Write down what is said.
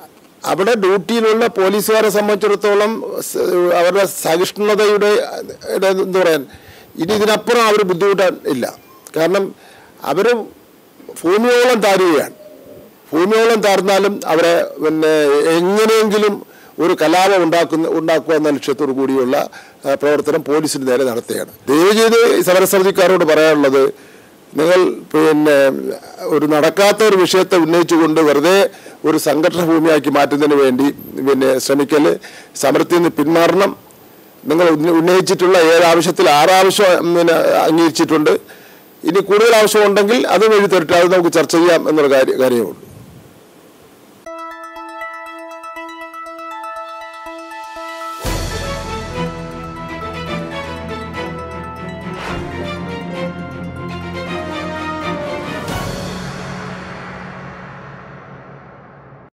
അവിടെ ഡ്യൂട്ടിയിലുള്ള പോലീസുകാരെ സംബന്ധിച്ചിടത്തോളം സ് അവരുടെ സഹിഷ്ണുതയുടെ യുടെ എന്താ പറയാൻ ഇനി ഇതിനപ്പുറം അവർ ബുദ്ധിമുട്ടാൻ ഇല്ല കാരണം അവർ ഭൂമിയോളം താരുകയാണ് ഭൂമിയോളം താർന്നാലും അവരെ പിന്നെ എങ്ങനെയെങ്കിലും ഒരു കലാപം ഉണ്ടാക്കുന്ന ഉണ്ടാക്കുക എന്ന ലക്ഷ്യത്തോടു കൂടിയുള്ള ആ, പ്രവർത്തനം പോലീസിന് നേരെ നടത്തുകയാണ് ദയവ് ചെയ്ത് ഈ സമരസമിതിക്കാരോട് പറയാനുള്ളത് നിങ്ങൾ പിന്നെ ഒരു നടക്കാത്ത ഒരു വിഷയത്തെ ഉന്നയിച്ചുകൊണ്ട് വെറുതെ ഒരു സംഘടന ഭൂമിയാക്കി മാറ്റുന്നതിന് വേണ്ടി പിന്നെ ശ്രമിക്കൽ സമരത്തിൽ നിന്ന് പിന്മാറണം നിങ്ങൾ ഉന്ന- ഉന്നയിച്ചിട്ടുള്ള ഏഴ് ആവശ്യത്തിൽ ആറ് ആവശ്യം പിന്നെ അംഗീകരിച്ചിട്ടുണ്ട് ഇനി കൂടുതൽ ആവശ്യമുണ്ടെങ്കിൽ അതും എഴുതി തരട്ടെ അത് നമുക്ക് ചർച്ച ചെയ്യാം എന്നുള്ള കാര്യം കാര്യമേ ഉള്ളൂ